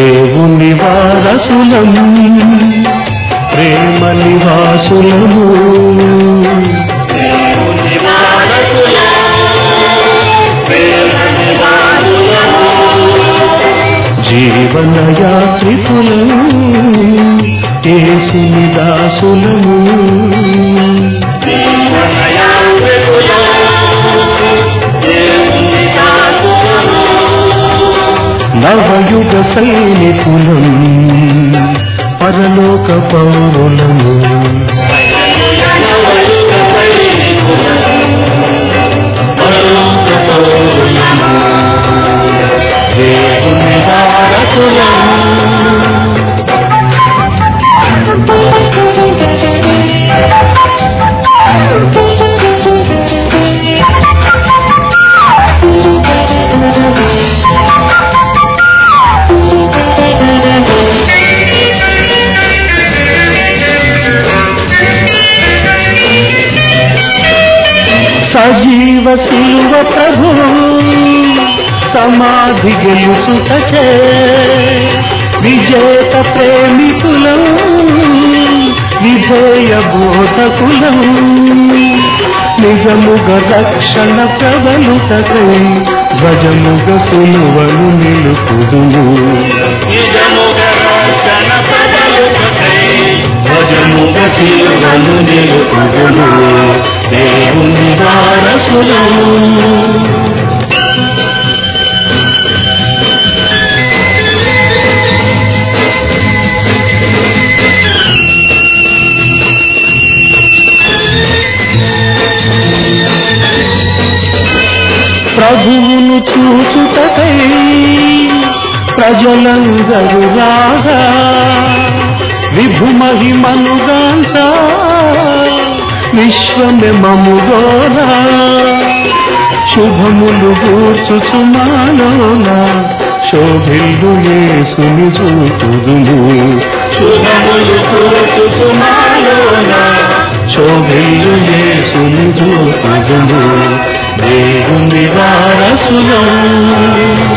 దేవుని వారసులము ప్రేమ నివాసులము దేవుని వారసులము, ప్రేమ నివాసులము. జీవన యాత్రికులము యేసుని దాసులము నవయుగ సైనికులం పరలోక పౌరులము దేవుని వారసులము సజీవ శివ ప్రభు సమాధి గెలుచుటచే విజేత ప్రేమికులం విధేయ బోధకులం నిజముగ రక్షణ ప్రబలుతకై ధ్వజముగ సులువను నిలుపుదుము ధ్వజముగ శిలువను నిలుపుదుము దేవుని వారసులము ప్రభువును చూచుటకై ప్రజలందరూ రాగా విభు మహిమనుగాంచ విశ్వమే మముగోరా శుభములు గూర్చుచుమాలోన శోభిల్లు యేసుని చూతుదుము శుభములు గూర్చుచుమాలోన శోభిల్లు యేసుని చూతుదుము దేవుని వారసులం